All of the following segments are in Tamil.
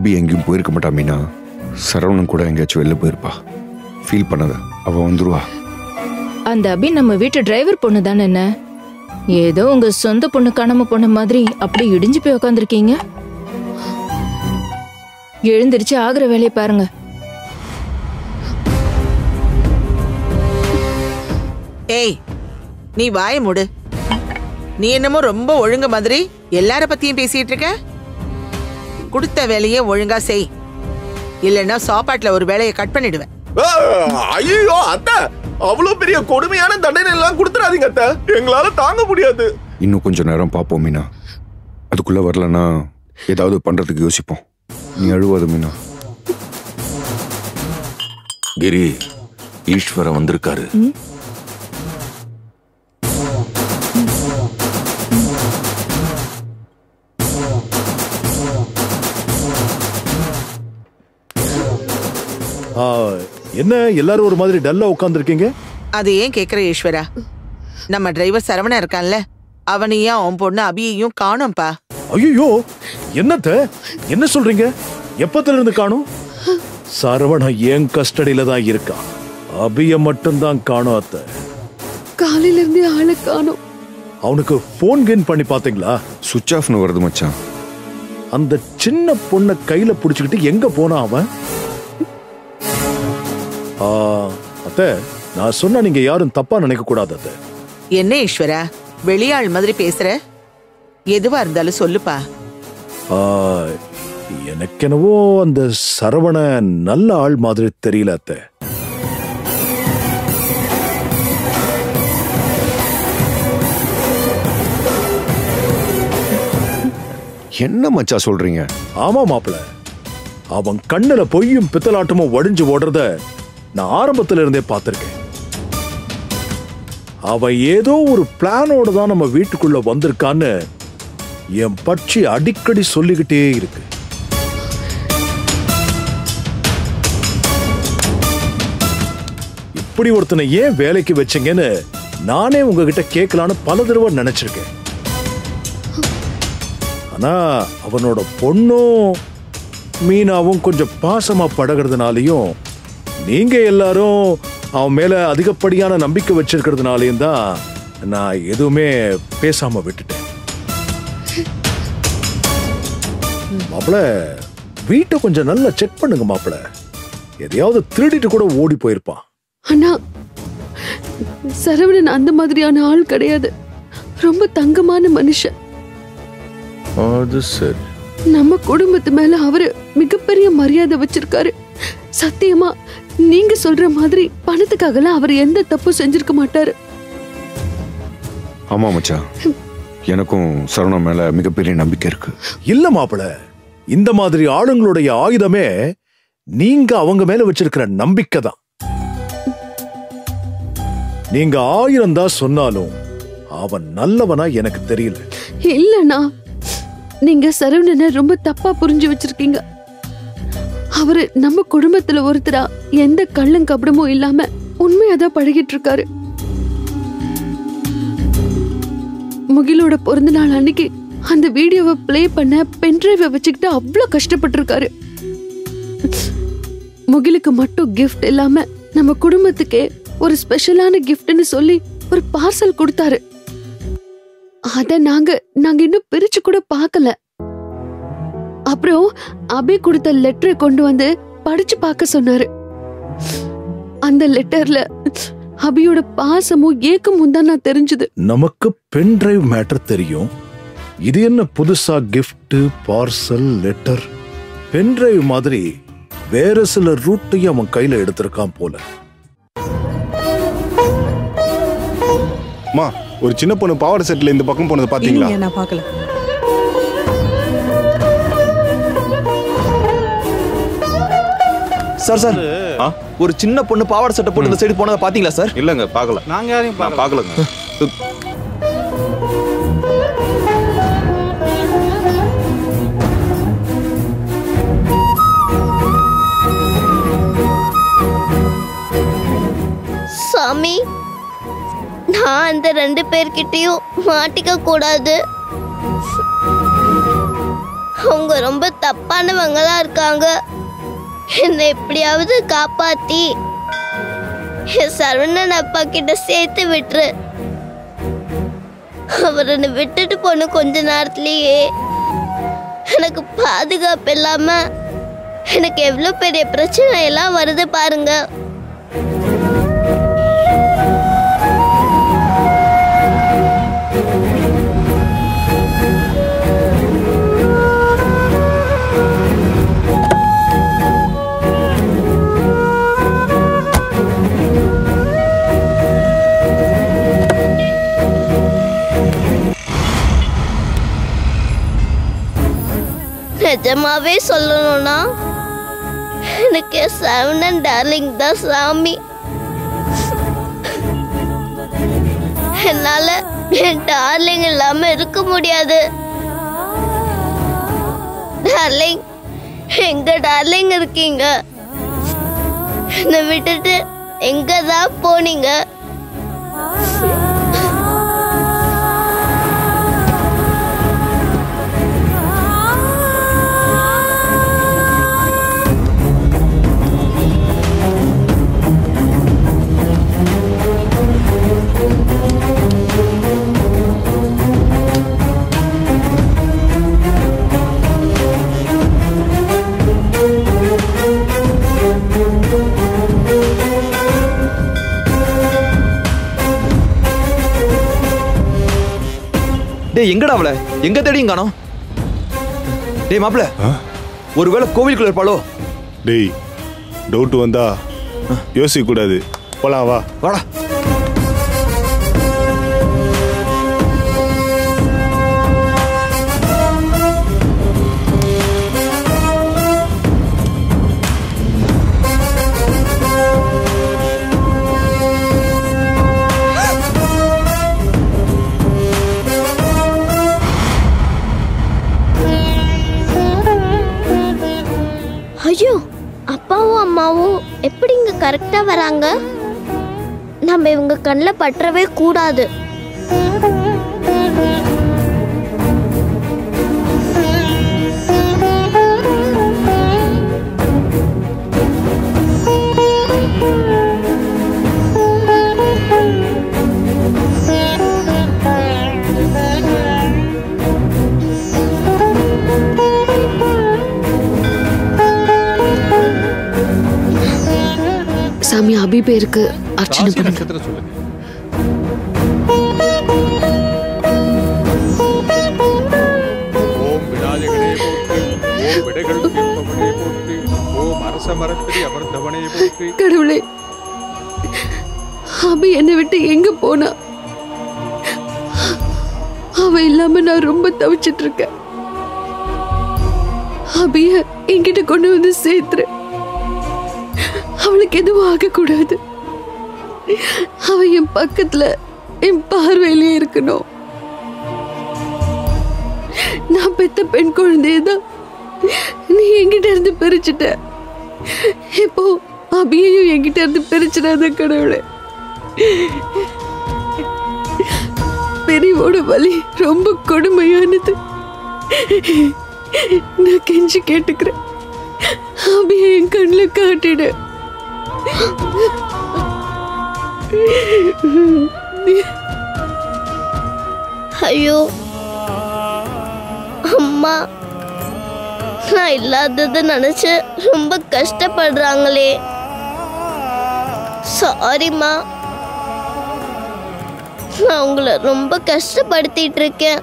அபி எங்கேயும் போயிருக்க மாட்டா மீனா சரவணன் கூட எங்கேயாச்சும் வெளில போயிருப்பா ஃபீல் பண்ணாத அவ வந்துருவா அந்த அபி நம்ம வீட்டு டிரைவர் பொண்ணு தானே என்ன ஏதோ உங்க சொந்த பொண்ணு காணாம போன மாதிரி அப்படி இடிஞ்சு போய் உக்காந்துருக்கீங்க எழுந்திருச்சு ஆகுற வேலையை பாருங்க ஏய் நீ வாய மூடு நீ என்னமோ ரொம்ப ஒழுங்க மாதிரி எல்லார பத்தியும் பேசிட்டு இருக்க கொடுத்த வேலையை ஒழுங்கா செய் இல்லைன்னா சாப்பாட்டுல ஒரு வேலையை கட் பண்ணிடுவேன் ஐயோ அத்தை அவ்வளவு பெரிய கொடுமையான தண்டனை எல்லாம் கொடுத்துறாதீங்க அத்தை எங்களால தாங்க முடியாது இன்னும் கொஞ்ச நேரம் பார்ப்போம் மீனா அதுக்குள்ள வரலன்னா ஏதாவது பண்றதுக்கு யோசிப்போம் நீ அழுவாத மீனா கிரி ஈஸ்வரன் வந்திருக்காரு ஆ, என்ன எல்லாரும் ஒரு மாதிரி டல்லா உட்காந்துருக்கீங்க அது ஏன் கேக்குற ஈஸ்வரா நம்ம டிரைவர் சரவணா இருக்கான்ல அவனையும் அவன் பொண்ணு அபியையும் காணோம்ப்பா ஐயோ என்னத்த என்ன சொல்றீங்க எப்பத்துல இருந்து காணும் சரவண என் கஸ்டடியில தான் இருக்கான் அபிய மட்டும்தான் காணும் அத்த காலையில இருந்தே ஆளை காணோம் அவனுக்கு போன் கேன் பண்ணி பாத்தீங்களா சுவிட்ச் ஆஃப்னு வருது மச்சான் அந்த சின்ன பொண்ணை கையில புடிச்சுக்கிட்டு எங்க போனான் அவன் ஆ, அத்த நான் சொன்னா நீங்க யாரும் தப்பா நினைக்க கூடாது அத்த என்ன ஈஸ்வரா வெளியாள் மாதிரி பேசுற எதுவா இருந்தாலும் சொல்லுப்பா ஆ, எனக்கெனவோ அந்த சரவண நல்ல ஆள் மாதிரி தெரியல அத்தை என்ன மச்சா சொல்றீங்க ஆமா மாப்பிள அவன் கண்ணுல பொய்யும் பித்தலாட்டமும் வடிஞ்சு ஓடுறத நான் ஆரம்பத்துல இருந்தே பார்த்திருக்கேன் அவன் ஏதோ ஒரு பிளானோட தான் நம்ம வீட்டுக்குள்ள வந்திருக்கான்னு என் பட்சி அடிக்கடி சொல்லிக்கிட்டே இருக்கு இப்படி ஒருத்தனை ஏன் வேலைக்கு வச்சீங்கன்னு நானே உங்ககிட்ட கேட்கலான்னு பல தடவை நினைச்சிருக்கேன் ஆனா அவனோட பொண்ணும் மீனாவும் கொஞ்சம் பாசமா பழகிறதுனாலையும் நீங்க எல்லாரும் அவன் மேல அதிகப்படியான நம்பிக்கை வச்சிருக்கிறதுனாலையும் தான் நான் எதுவுமே பேசாம விட்டுட்டேன் மாப்பிள வீட்டை கொஞ்சம் நல்லா செக் பண்ணுங்க மாப்பிள எதையாவது திருடிட்டு கூட ஓடி போயிருப்பான் ஆனா சரவணன் அந்த மாதிரியான ஆள் கிடையாது ரொம்ப தங்கமான மனுஷன் அது சரி நம்ம குடும்பத்து மேல அவரு மிகப்பெரிய மரியாதை வச்சிருக்காரு சத்தியமா நீங்க சொல்ற மாதிரி பணத்துக்காகலாம் அவர் எந்த தப்பும் செஞ்சிருக்க மாட்டாரு ஆமா மச்சான் எனக்கும் சரவணன் மேல மிகப்பெரிய நம்பிக்கை இருக்கு இல்ல மாப்பிள இந்த மாதிரி ஆளுங்களுடைய ஆயுதமே நீங்க அவங்க மேல வச்சிருக்கிற நம்பிக்கை தான் நீங்க ஆயிரம் தான் சொன்னாலும் அவன் நல்லவனா எனக்கு தெரியல இல்லண்ணா நீங்க சரவணனை ரொம்ப தப்பா புரிஞ்சு வச்சிருக்கீங்க அவரு நம்ம குடும்பத்துல ஒருத்தரா எந்த கள்ளும் கபடமும் இல்லாம உண்மையாதான் பழகிட்டு இருக்காரு முகிலோட பிறந்த நாள் அன்னைக்கு அந்த வீடியோவை ப்ளே பண்ண பென்டிரைவை வச்சுக்கிட்டு அவ்வளோ கஷ்டப்பட்டிருக்காரு முகிலுக்கு மட்டும் கிஃப்ட் இல்லாம நம்ம குடும்பத்துக்கே ஒரு ஸ்பெஷலான கிஃப்ட்னு சொல்லி ஒரு பார்சல் கொடுத்தாரு அத நாங்க நாங்க இன்னும் பிரிச்சு கூட பார்க்கல அப்புறம் அபி கொடுத்த லெட்டரை கொண்டு வந்து படிச்சு பார்க்க சொன்னாரு அந்த லெட்டர்ல அபியோட பாசமும் ஏக்கமும் தான் நான் தெரிஞ்சது நமக்கு பென் டிரைவ் மேட்டர் தெரியும் இது என்ன புதுசா gift parcel letter pen drive மாதிரி வேற சில ரூட்டையும் அவன் கையில எடுத்திருக்கான் போல அம்மா ஒரு சின்ன பொண்ணு பாவாடை செட்ல இந்த பக்கம் போனது பாத்தீங்களா இல்லைங்க, நான் பார்க்கல சார் சார் ஒரு சின்ன பொண்ணு பாவாடை சட்டை போட்டு இந்த சைடு போனதை பாத்தீங்களா சார் இல்லங்க பாக்கல நாங்க யாரையும் நான் பார்க்கல பாக்கலங்க சாமி நான் அந்த ரெண்டு பேர்கிட்டயும் மாட்டிக்க கூடாது அவங்க ரொம்ப தப்பானவங்களா இருக்காங்க என்னை எப்படியாவது காப்பாத்தி என் சரவணன் அப்பா கிட்ட சேர்த்து விட்டுரு அவர் என்னை விட்டுட்டு போன கொஞ்ச நேரத்திலேயே எனக்கு பாதுகாப்பு இல்லாம எனக்கு எவ்வளோ பெரிய பிரச்சனை எல்லாம் வருது பாருங்க நிஜமாவே சொல்லணும்னா எனக்கு சரவணன் டார்லிங் தான் சாமி என்னால என் டார்லிங் இல்லாம இருக்க முடியாது டார்லிங் எங்க டார்லிங் இருக்கீங்க என்னை விட்டுட்டு எங்க தான் போனீங்க டேய் எங்கடா அவள எங்க தேடியும் காணோம் டேய் மாப்ள ஒருவேளை கோவிலுக்குள்ள இருப்பாளோ டேய் டவுட் வந்தா யோசிக்க கூடாது போலாம் வா வாடா ஐயோ அப்பாவும் அம்மாவும் எப்படி இங்க கரெக்டா வராங்க நம்ம இவங்க கண்ணில் பற்றவே கூடாது சாமி அபி பேருக்கு அர்ச்சனை ராசி பண்ணுங்க நட்சத்திரம் சொல்லுங்க ஓம் விநாயகனே போற்றி ஓம் விடைகள் தீர்ப்பவனே போற்றி ஓம் அரச மரத்தடி அமர்ந்தவனே போற்றி கடவுளே அபி என்னை விட்டு எங்க போனா அவ இல்லாம நான் ரொம்ப தவிச்சிட்டு இருக்கேன் அபிய என்கிட்ட கொண்டு வந்து சேர்த்துரு அவளுக்கு எதுவும் ஆகக்கூடாது அவ என் பக்கத்துல என் பார்வையிலே இருக்கணும் நான் பெத்த பெண் குழந்தையதான் நீ என்கிட்ட இருந்து பிரிச்சுட்ட இப்போ அபியையும் என்கிட்ட இருந்து பிரிச்சிடாத கடவுளே பெரியவோட வலி ரொம்ப கொடுமையானது நான் கெஞ்சி கேட்டுக்கிறேன் அபியை என் கண்ணில் காட்டிடு ஐயோ அம்மா நான் இல்லாததை நினைச்சு ரொம்ப கஷ்டப்படுறாங்களே சாரிம்மா நான் உங்களை ரொம்ப கஷ்டப்படுத்திட்டு இருக்கேன்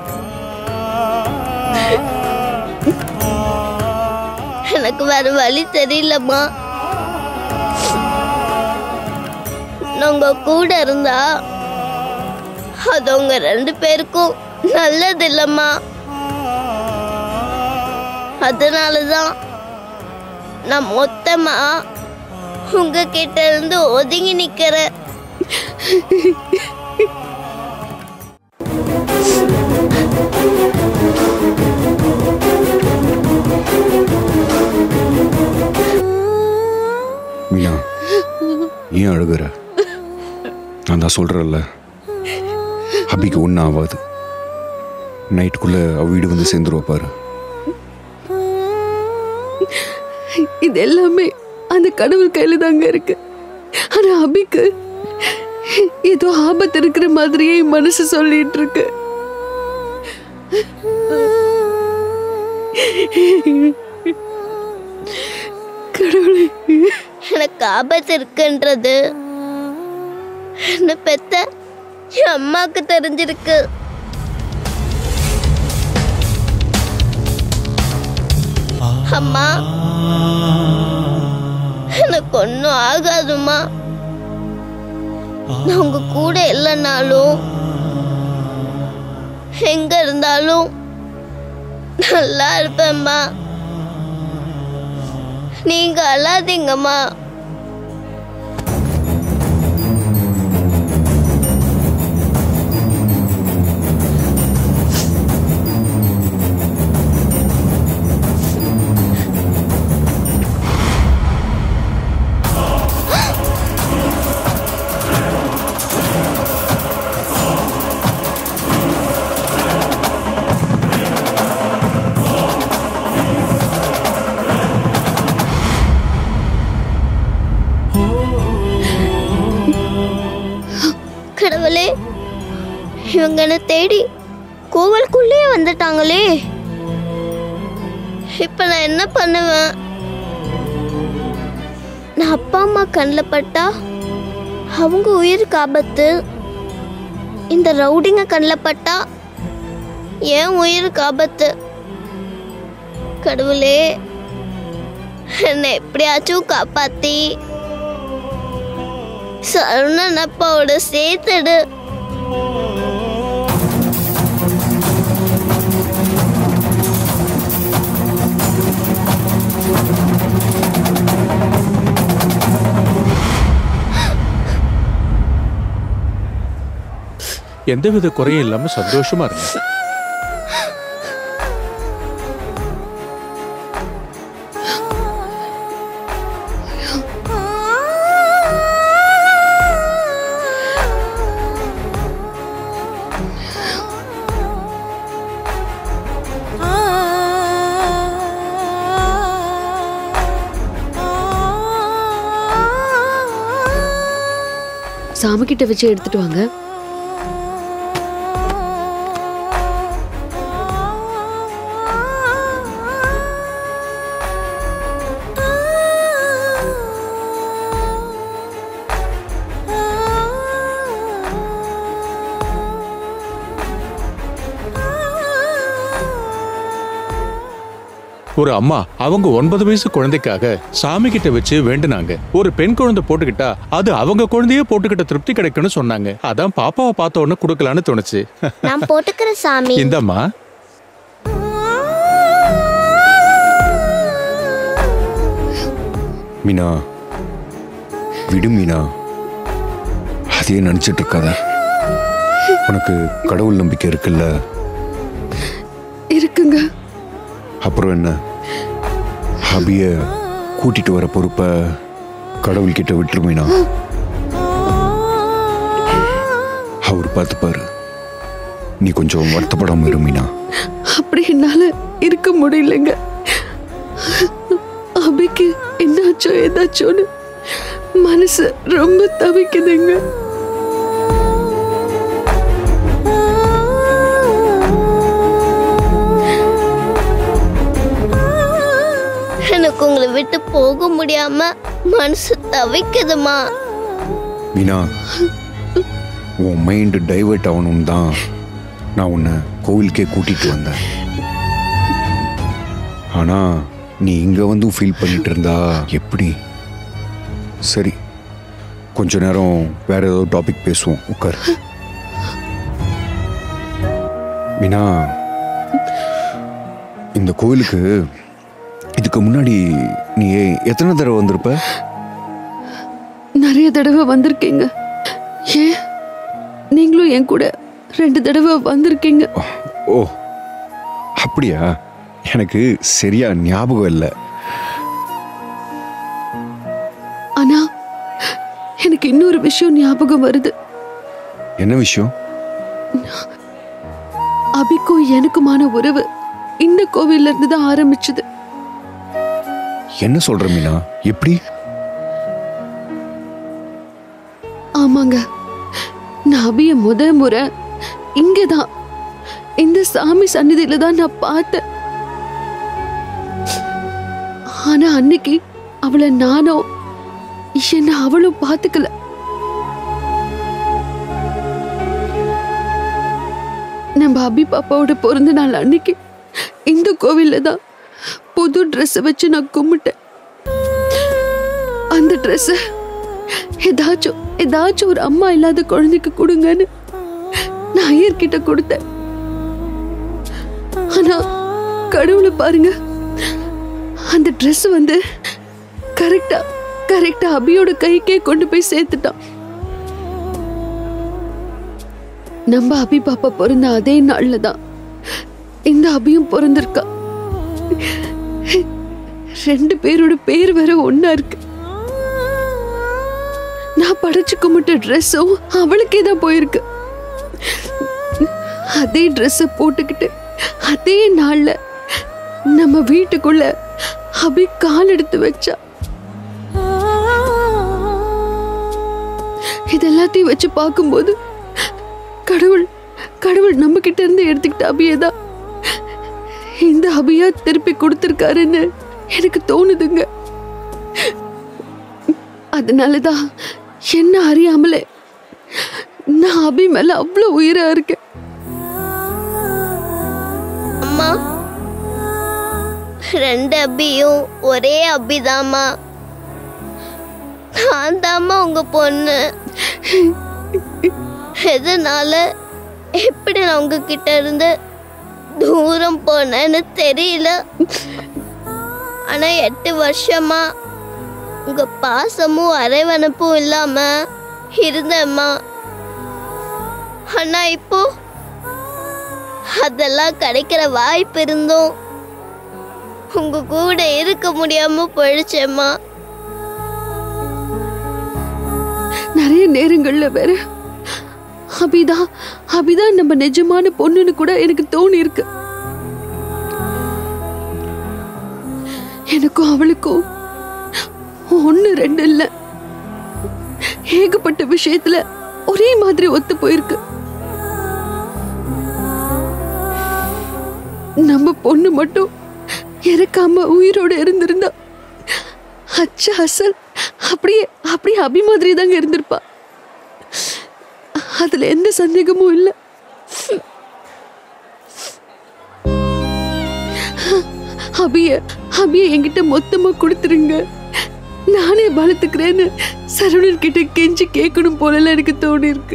எனக்கு வேற வழி தெரியலம்மா நான் உங்க கூட இருந்தா அது உங்க ரெண்டு பேருக்கும் நல்லது இல்லம்மா அதனாலதான் நான் மொத்தமா உங்ககிட்ட இருந்து ஒதுங்கி நிக்கிறேன் மீனா ஏன் அழுகுற நான் தான் சொல்கிறேன்ல அபிக்கு ஒன்றும் ஆகாது நைட்டுக்குள்ளே அவ வீடு வந்து சேர்ந்துருவா பாரு இது எல்லாமே அந்த கடவுள் கையில தாங்க இருக்கு ஆனா அபிக்கு ஏதோ ஆபத்து இருக்கிற மாதிரியே என் மனசு சொல்லிட்டு இருக்கு கடவுளே எனக்கு ஆபத்து இருக்குன்றது என்ன பெத்த என் அம்மாக்கு தெரிஞ்சிருக்கு அம்மா எனக்கு ஒன்றும் ஆகாதும்மா நான் உங்க கூட இல்லைனாலும் எங்க இருந்தாலும் நல்லா இருப்பேம்மா நீங்க அழாதீங்கம்மா கடவுளே இவங்க என்ன தேடி கோவிலுக்குள்ளே வந்துட்டாங்களே இப்ப நான் என்ன பண்ணுவேன் நான் அப்பா அம்மா கண்ணில் பட்டா அவங்க உயிருக்கு ஆபத்து இந்த ரவுடிங்க கண்ணில் பட்டா ஏன் உயிருக்கு ஆபத்து கடவுளே என்னை எப்படியாச்சும் காப்பாத்தி சரவணன் அப்பாவோட சேர்த்துடு எந்தவித குறையும் இல்லாம சந்தோஷமா இருங்க சாமி கிட்ட வச்சு எடுத்துட்டு வாங்க ஒரு அம்மா அவங்க ஒன்பது வயசு குழந்தைக்காக சாமி கிட்ட வச்சு வேண்டுனாங்க ஒரு பெண் குழந்தை போட்டுக்கிட்டா அது அவங்க குழந்தையே போட்டுக்கிட்ட திருப்தி கிடைக்கும்னு சொன்னாங்க அதான் பாப்பாவை பார்த்த உடனே கொடுக்கலான்னு தோணுச்சு நான் போட்டுக்கிறேன் சாமி இந்தம்மா மீனா விடு மீனா அதையே நினைச்சிட்டு இருக்காத உனக்கு கடவுள் நம்பிக்கை இருக்குல்ல இருக்குங்க அப்புறம் என்ன அபிய கூட்டிட்டு வர பொறுப்பை கடவுள் கிட்ட விட்டுரு மீனா அவர் பார்த்துப்பாரு நீ கொஞ்சம் வருத்தப்படாம இரு மீனா அப்படி என்னால இருக்க முடியலங்க அபிக்கு என்னாச்சோ ஏதாச்சோன்னு மனசு ரொம்ப தவிக்குதுங்க எனக்கு உங்களை விட்டு போக முடியாம மனசு தவிக்குதுமா மீனா உன் மைண்டு டைவர்ட் ஆகணும்னு தான் நான் உன்னை கோவிலுக்கே கூட்டிட்டு வந்தேன் ஆனா நீ இங்க வந்து ஃபீல் பண்ணிட்டு இருந்தா எப்படி சரி கொஞ்ச நேரம் வேற ஏதோ டாபிக் பேசுவோம் உட்கார் மீனா இந்த கோவிலுக்கு இதுக்கு முன்னாடி நீ எத்தனை தடவை வந்திருப்ப நிறைய தடவை வந்திருக்கீங்க ஏன் நீங்களும் என் கூட ரெண்டு தடவை வந்திருக்கீங்க ஓ அப்படியா எனக்கு சரியா ஞாபகம் இல்லை ஆனா எனக்கு இன்னொரு விஷயம் ஞாபகம் வருது என்ன விஷயம் அபிக்கும் எனக்குமான உறவு இந்த கோவில்ல இருந்து தான் ஆரம்பிச்சது என்ன சொல்ற மீனா எப்படி ஆமாங்க நான் அபிய முத முறை இங்கதான் இந்த சாமி சந்நிதியில தான் நான் பார்த்தேன் ஆனா அன்னைக்கு அவளை நானோ என்ன அவளும் பார்த்துக்கல நம்ம அபி பாப்பாவோட பிறந்த நாள் அன்னைக்கு இந்த கோவில்ல தான் புது Dress வச்சு நான் கும்பிட்டேன் அந்த ட்ரெஸ்ஸை ஏதாச்சும் ஏதாச்சும் ஒரு அம்மா இல்லாத குழந்தைக்கு கொடுங்கன்னு நான் ஐயர்கிட்ட கொடுத்தேன் ஆனா கடவுளை பாருங்க அந்த Dress வந்து கரெக்டா கரெக்டா அபியோட கைக்கே கொண்டு போய் சேர்த்துட்டான் நம்ம அபி பாப்பா பிறந்த அதே நாள்ல தான் இந்த அபியும் பிறந்திருக்கா ரெண்டு பேரோட பேர் வேற ஒண்ணா இருக்கு நான் படைச்சு கும்பிட்ட ட்ரெஸ்ஸும் அவளுக்கே தான் போயிருக்கு அதே ட்ரெஸ்ஸை போட்டுக்கிட்டு அதே நாள்ல நம்ம வீட்டுக்குள்ள அபி கால் எடுத்து வச்சா இதெல்லாத்தையும் வச்சு பார்க்கும்போது கடவுள் கடவுள் நம்ம கிட்ட இருந்து எடுத்துக்கிட்ட அபியை தான் இந்த அபியா திருப்பி கொடுத்துருக்காருன்னு எனக்கு தோணுதுங்க அதனாலதான் என்ன அறியாமலே நான் அபி மேல அவ்வளவு உயிரா இருக்கேன் அம்மா ரெண்டு அபியும் ஒரே அபிதாம்மா நான் தாம்மா உங்க பொண்ணு எதனால எப்படி நான் உங்ககிட்ட இருந்து தூரம் போனேன்னு தெரியல ஆனா எட்டு வருஷமா உங்க பாசமும் அரைவனப்பும் இல்லாம இருந்தேம்மா ஆனா இப்போ அதெல்லாம் கிடைக்கிற வாய்ப்பு இருந்தும் உங்க கூட இருக்க முடியாம போயிடுச்சேம்மா நிறைய நேரங்கள்ல வேற அபிதான் அபிதான் நம்ம நிஜமான பொண்ணுன்னு கூட எனக்கு தோணி இருக்கு எனக்கும் அவளுக்கும் ஒண்ணு ரெண்டு இல்ல ஏகப்பட்ட விஷயத்துல ஒரே மாதிரி ஒத்து போயிருக்கு நம்ம பொண்ணு மட்டும் இறக்காம உயிரோட இருந்திருந்தா அச்சா அசல் அப்படியே அப்படியே அபி மாதிரி தாங்க இருந்திருப்பா அதுல எந்த சந்தேகமும் இல்லை அபிய அபிய என்கிட்ட மொத்தமா கொடுத்துருங்க நானே வளர்த்துக்கிறேன்னு சரவணன் கிட்ட கெஞ்சி கேட்கணும் போலலாம் எனக்கு தோணி இருக்கு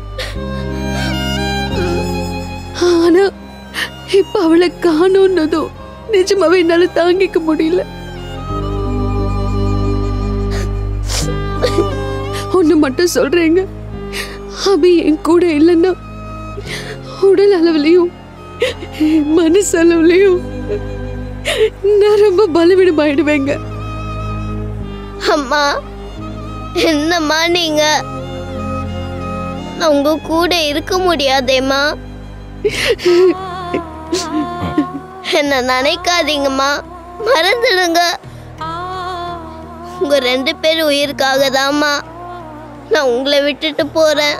ஆனா இப்ப அவளை காணோன்னதும் நிஜமாவே என்னால தாங்கிக்க முடியல ஒண்ணு மட்டும் சொல்றேங்க அபி என் கூட இல்லைன்னா உடல் அளவுலயும் மனசளவுலயும் நான் ரொம்ப பலவீனமாயிடுவேங்க அம்மா என்னம்மா நீங்க நான் உங்க கூட இருக்க முடியாதேம்மா என்ன நினைக்காதீங்கம்மா மறந்துடுங்க உங்க ரெண்டு பேர் உயிருக்காக தாம்மா நான் உங்களை விட்டுட்டு போறேன்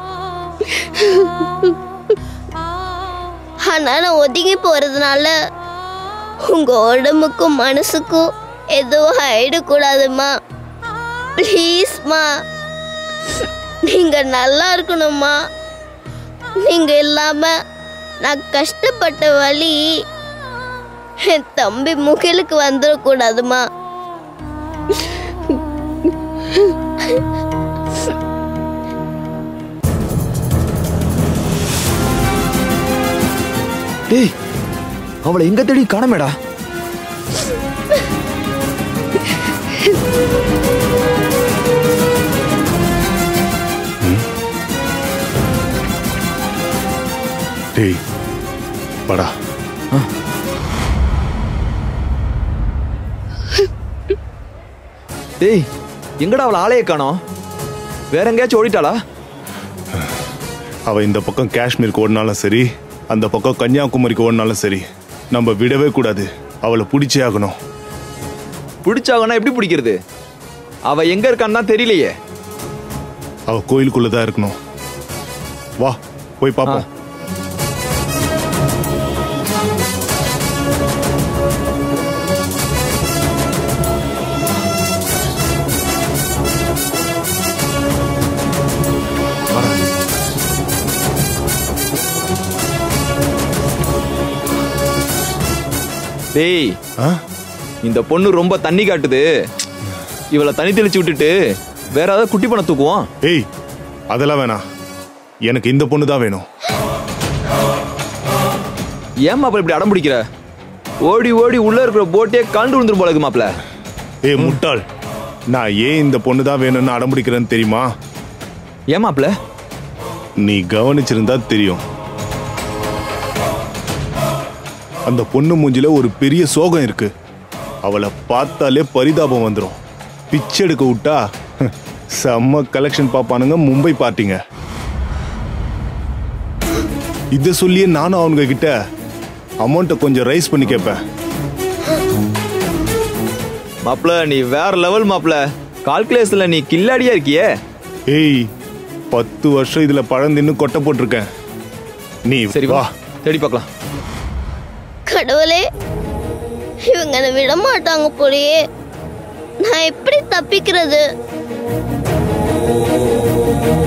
ஆனா நான் ஒதுங்கி போறதுனால உங்க உடம்புக்கும் மனசுக்கும் எதுவும் ஆயிடக்கூடாதும்மா ப்ளீஸ்மா நீங்க நல்லா இருக்கணும்மா நீங்க இல்லாம நான் கஷ்டப்பட்ட வழி என் தம்பி முகிலுக்கு வந்துடக்கூடாதுமா டேய் அவளை எங்க தேடி காணமேடா டேய் படா டேய் எங்கடா அவளை ஆளையே காணோம் வேற எங்கேயாச்சும் ஓடிட்டாளா அவ இந்த பக்கம் காஷ்மீருக்கு ஓடினாலும் சரி அந்த பக்கம் கன்னியாகுமரிக்கு ஓடினாலும் சரி நம்ம விடவே கூடாது அவளை பிடிச்சே ஆகணும் பிடிச்சாங்கன்னா எப்படி பிடிக்கிறது அவ எங்க இருக்கான்னு தான் தெரியலையே அவ கோயிலுக்குள்ள தான் இருக்கணும் வா போய் பாப்போம் டேய் இந்த பொண்ணு ரொம்ப தண்ணி காட்டுது இவளை தண்ணி தெளிச்சு விட்டுட்டு வேற ஏதாவது குட்டி பண்ண தூக்குவோம் ஏய் அதெல்லாம் வேணாம் எனக்கு இந்த பொண்ணு தான் வேணும் ஏன் மாப்பிள இப்படி அடம் பிடிக்கிற ஓடி ஓடி உள்ள இருக்கிற போட்டே கண்டு விழுந்துரும் போல இருக்கு மாப்பிள ஏய் முட்டாள் நான் ஏன் இந்த பொண்ணு தான் வேணும்னு அடம்பிடிக்கிறேன்னு தெரியுமா ஏன் மாப்பிள நீ கவனிச்சிருந்தா தெரியும் அந்த பொண்ணு மூஞ்சில ஒரு பெரிய சோகம் இருக்கு அவளை பார்த்தாலே பரிதாபம் வந்துடும் பிச்சை எடுக்க விட்டா செம்ம கலெக்ஷன் பாப்பானுங்க மும்பை பார்ட்டிங்க இத சொல்லியே நானும் அவனுங்க கிட்ட அமௌண்ட்டை கொஞ்சம் ரைஸ் பண்ணி கேட்பேன் மாப்பிள நீ வேற லெவல் மாப்பிள கால்குலேஷன்ல நீ கில்லாடியா இருக்கியே ஏய் பத்து வருஷம் இதுல பழந்தின்னு கொட்டை போட்டிருக்கேன் நீ சரி வா தேடி பார்க்கலாம் கடவுளே இவங்க என்னை விட மாட்டாங்க போலயே நான் எப்படி தப்பிக்கிறது